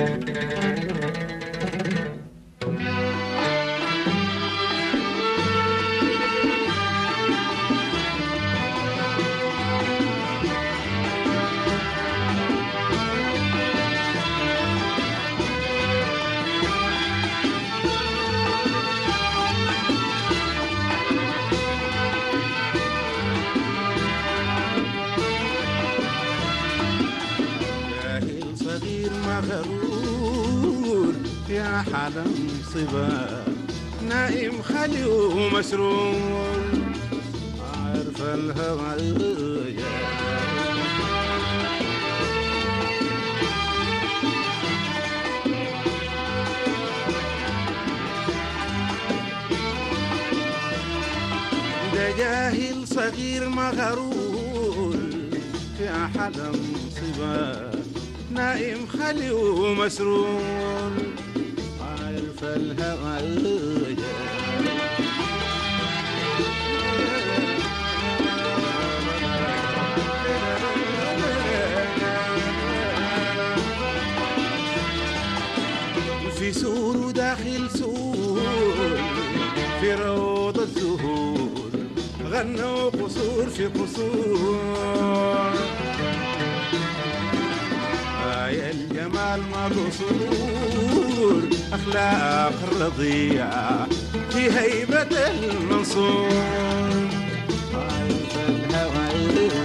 جاهل صغير مغرور يا حلم صبا نائم خلي ومسرور عارف الهوى ده جاهل صغير مغرور يا حلم صبا نائم خلي ومسرور عارف الهوى في سور وداخل سور في روض الزهور غنوا قصور في قصور آية الجمال ما قصور أخلاق الرضيعة في هيبة المنصور عارف الهوى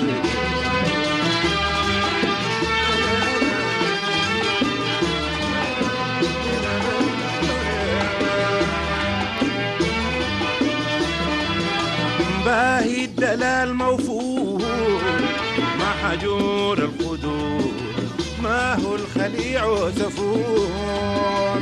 باهي الدلال موفور ما حجور القدور ما هو الخليع وسفور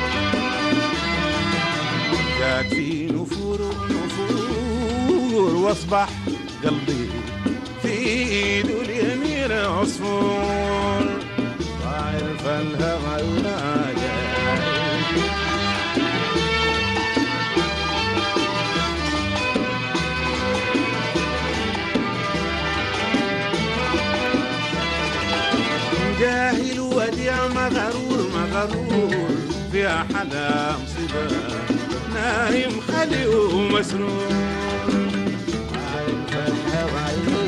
جاك في نفور نفور واصبح قلبي في ايد اليمين عصفور عارف الهوى جاي جاهل وديع مغرور مغرور في أحلام صبا نايم خلي ومسرور عارف الهوى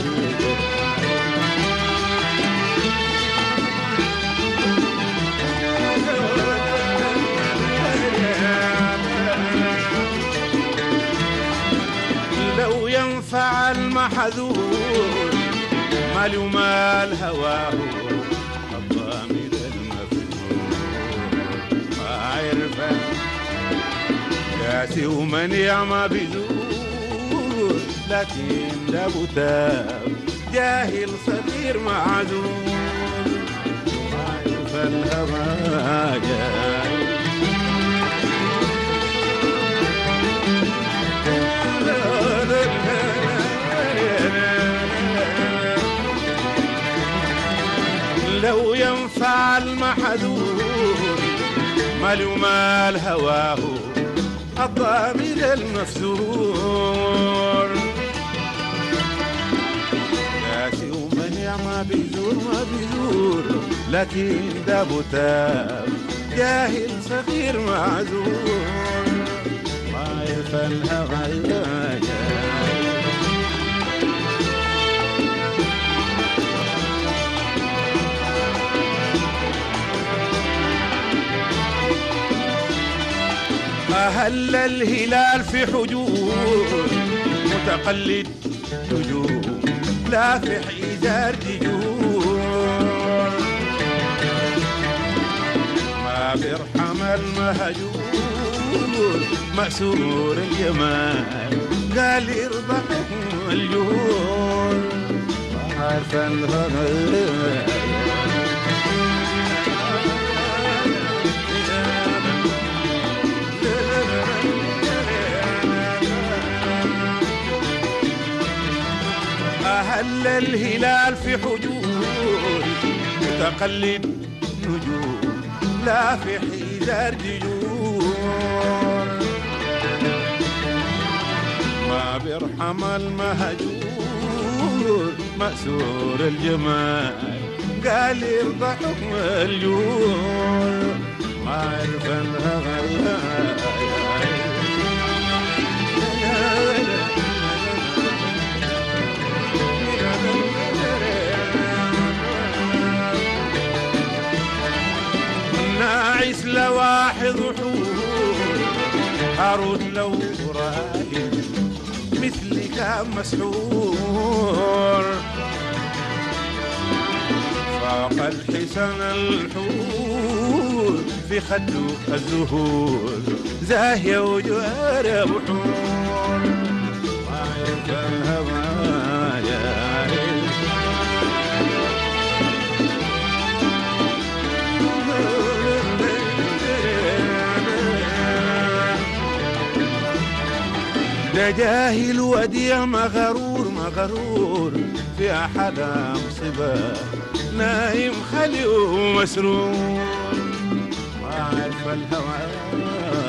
لو ينفع المحذور مال ومال هواه الضامن المفتون ما عرف كاسي ومن يعمى بزور لكن ده بتاب جاهل صغير معذور ما عرف الهوى جاهل لو ينفع المحذور مال ومال هواه الضامن المفزور كاسي ومن يعمى بيزور ما بيزور لكن ده بتاب جاهل صغير معذور ما يفهم الهوى جاهل أهل الهلال في حجور متقلد نجوم لا في حجار دجور ما بيرحم المهجور مأسور الجمال قال يرضى حكم الجور عارف الغنى أهل الهلال في حجور متقلد نجوم لا في حجار دجور ما بيرحم المهجور مأسور الجمال قال يرضى حكم الجور مثل واحد حور هارون لو رايد مثلك مسحور فاق الحسن الحور في خده الزهور زاهية وجوار بحور طايف الهوى يا ده جاهل وديع مغرور مغرور في أحد مصيبة نايم خلي ومسرور عارف الهوى